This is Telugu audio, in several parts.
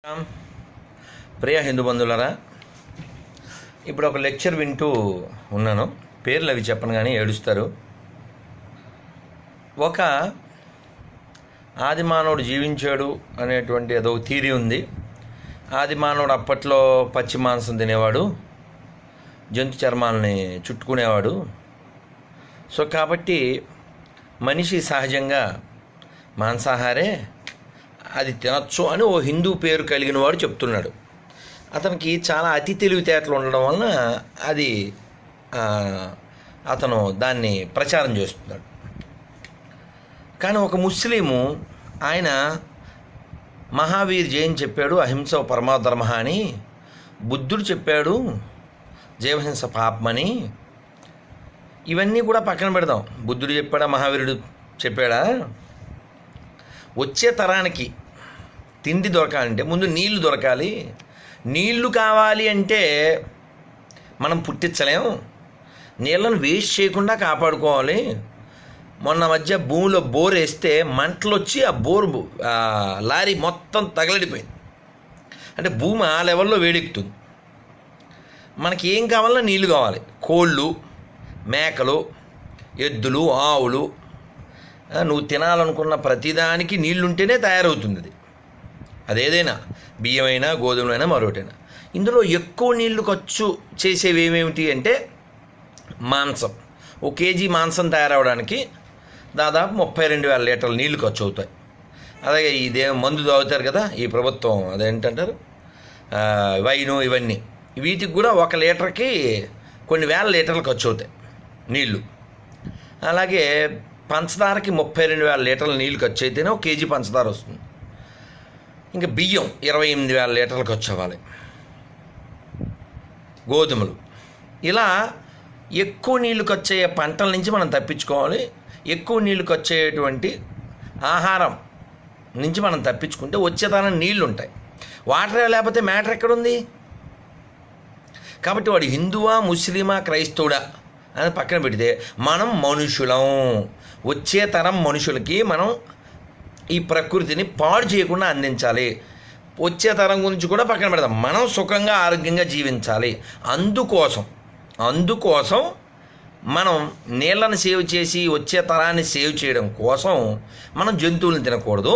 ప్రియ హిందూ బంధువులరా ఇప్పుడు ఒక లెక్చర్ వింటూ ఉన్నాను పేర్లు అవి చెప్పను కానీ ఏడుస్తారు ఒక ఆది మానవుడు జీవించాడు అనేటువంటి ఏదో థీరీ ఉంది ఆది మానవుడు అప్పట్లో పచ్చి మాంసం తినేవాడు జంతు చర్మాలని చుట్టుకునేవాడు సో కాబట్టి మనిషి సహజంగా మాంసాహారే అది తినచ్చు అని ఓ హిందూ పేరు కలిగిన వాడు చెప్తున్నాడు అతనికి చాలా అతి తెలివితేటలు ఉండడం వలన అది ఆ, అతను దాన్ని ప్రచారం చేస్తున్నాడు కానీ ఒక ముస్లిము ఆయన మహావీర్ జైన్ చెప్పాడు అహింస పరమాధర్మ అని బుద్ధుడు చెప్పాడు జీవహింస పాపమని ఇవన్నీ కూడా పక్కన పెడదాం బుద్ధుడు చెప్పాడా మహావీరుడు చెప్పాడా వచ్చే తరానికి తిండి దొరకాలంటే ముందు నీళ్లు దొరకాలి నీళ్లు కావాలి అంటే మనం పుట్టించలేం నీళ్ళను వేస్ట్ చేయకుండా కాపాడుకోవాలి మొన్న మధ్య భూమిలో బోర్ వేస్తే మంటలు వచ్చి ఆ బోర్ ఆ లారీ మొత్తం తగలడిపోయింది అంటే భూమి ఆ లెవెల్లో వేడెక్కుతుంది మనకి ఏం కావాలన్నా నీళ్లు కావాలి కోళ్ళు మేకలు ఎద్దులు ఆవులు ఆ, నువ్వు తినాలనుకున్న ప్రతిదానికి నీళ్లుంటేనే తయారవుతుంది అది అదేదైనా బియ్యమైనా గోధుమలైనా మరొకటైనా ఇందులో ఎక్కువ నీళ్లు ఖర్చు చేసేవి ఏమేమిటి అంటే మాంసం ఒక కేజీ మాంసం తయారవడానికి దాదాపు ముప్పై రెండు వేల లీటర్ల నీళ్లు ఖర్చు అవుతాయి అలాగే ఇదే మందు తాగుతారు కదా ఈ ప్రభుత్వం అదేంటంటారు ఆ, వైను ఇవన్నీ వీటికి కూడా ఒక లీటర్కి కొన్ని వేల లీటర్లు ఖర్చు అవుతాయి నీళ్లు అలాగే పంచదారకి ముప్పై రెండు వేల లీటర్ల నీళ్లు ఖర్చు అయితేనే ఒక కేజీ పంచదార వస్తుంది ఇంకా బియ్యం ఇరవై ఎనిమిది వేల లీటర్లు ఖర్చు అవ్వాలి గోధుమలు ఇలా ఎక్కువ నీళ్లు ఖర్చు అయ్యే పంటల నుంచి మనం తప్పించుకోవాలి ఎక్కువ నీళ్లు ఖర్చు అయ్యేటువంటి ఆహారం నుంచి మనం తప్పించుకుంటే వచ్చేతనం నీళ్లు ఉంటాయి వాటర్ లేకపోతే మ్యాటర్ ఎక్కడుంది కాబట్టి వాడు హిందువా ముస్లిమా క్రైస్తవుడా అని పక్కన పెడితే మనం మనుషులం వచ్చే తరం మనుషులకి మనం ఈ ప్రకృతిని పాడు చేయకుండా అందించాలి వచ్చే తరం గురించి కూడా పక్కన పెడదాం మనం సుఖంగా ఆరోగ్యంగా జీవించాలి అందుకోసం అందుకోసం మనం నీళ్ళని సేవ్ చేసి వచ్చే తరాన్ని సేవ్ చేయడం కోసం మనం జంతువులను తినకూడదు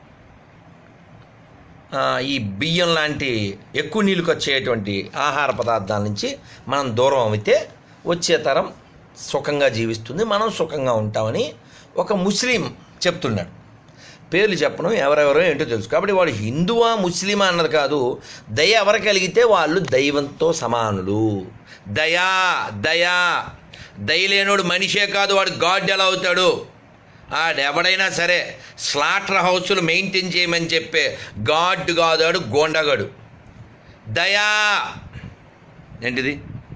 ఆ, ఈ బియ్యం లాంటి ఎక్కువ నీళ్ళు వచ్చేటువంటి ఆహార పదార్థాల నుంచి మనం దూరం అయితే వచ్చే తరం సుఖంగా జీవిస్తుంది మనం సుఖంగా ఉంటామని ఒక ముస్లిం చెప్తున్నాడు పేర్లు చెప్పడం ఎవరెవరో ఏంటో తెలుసు కాబట్టి వాడు హిందువా ముస్లిమా అన్నది కాదు దయ ఎవరు కలిగితే వాళ్ళు దైవంతో సమానులు దయా దయా దయ లేనోడు మనిషే కాదు వాడు గాడ్ ఎలా అవుతాడు ఆడెవడైనా సరే స్లాటర్ హౌస్లు మెయింటైన్ చేయమని చెప్పే గాడ్ కాదాడు గోండగాడు దయా ఏంటిది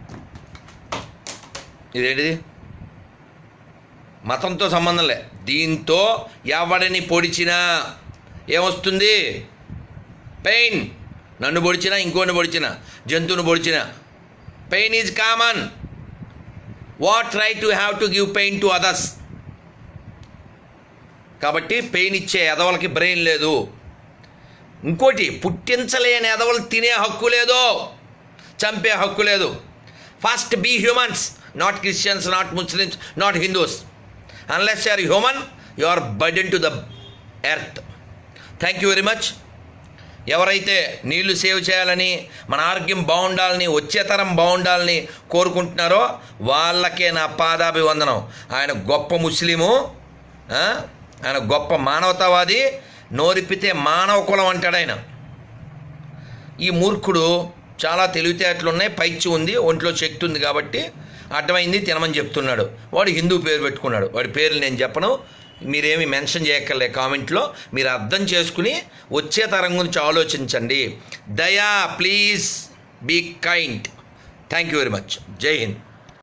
ఇదేంటిది మతంతో సంబంధం లే దీంతో ఎవడిని పొడిచినా ఏమొస్తుంది పెయిన్ నన్ను పొడిచినా ఇంకోని పొడిచినా జంతువుని పొడిచినా pain is common what right to have to give pain to others కాబట్టి పెయిన్ ఇచ్చే ఎదవలకి బ్రెయిన్ లేదు ఇంకోటి పుట్టించలేని ఎదవలు తినే హక్కు లేదు చంపే హక్కు లేదు first be humans not Christians not Muslims not Hindus unless you are human you are burden to the earth thank you very much ఎవరైతే నీళ్లు సేవ్ చేయాలని మన ఆరోగ్యం బాగుండాలని వచ్చే తరం బాగుండాలని కోరుకుంటున్నారో వాళ్ళకే నా పాదాభివందనం ఆయన గొప్ప ముస్లిము ఆ? ఆయన గొప్ప మానవతావాది నోరిప్పితే మానవ కులం అంటాడు ఆయన ఈ మూర్ఖుడు చాలా తెలివితేటలు ఉన్నాయి పైచ్చి ఉంది ఒంట్లో శక్తి ఉంది కాబట్టి అర్థమైంది తినమని చెప్తున్నాడు వాడు హిందూ పేరు పెట్టుకున్నాడు వాడి పేర్లు నేను చెప్పను మీరేమి మెన్షన్ చేయక్కర్లే కామెంట్లో మీరు అర్థం చేసుకుని వచ్చే తరం గురించి ఆలోచించండి దయా please be kind thank you very much Jai Hind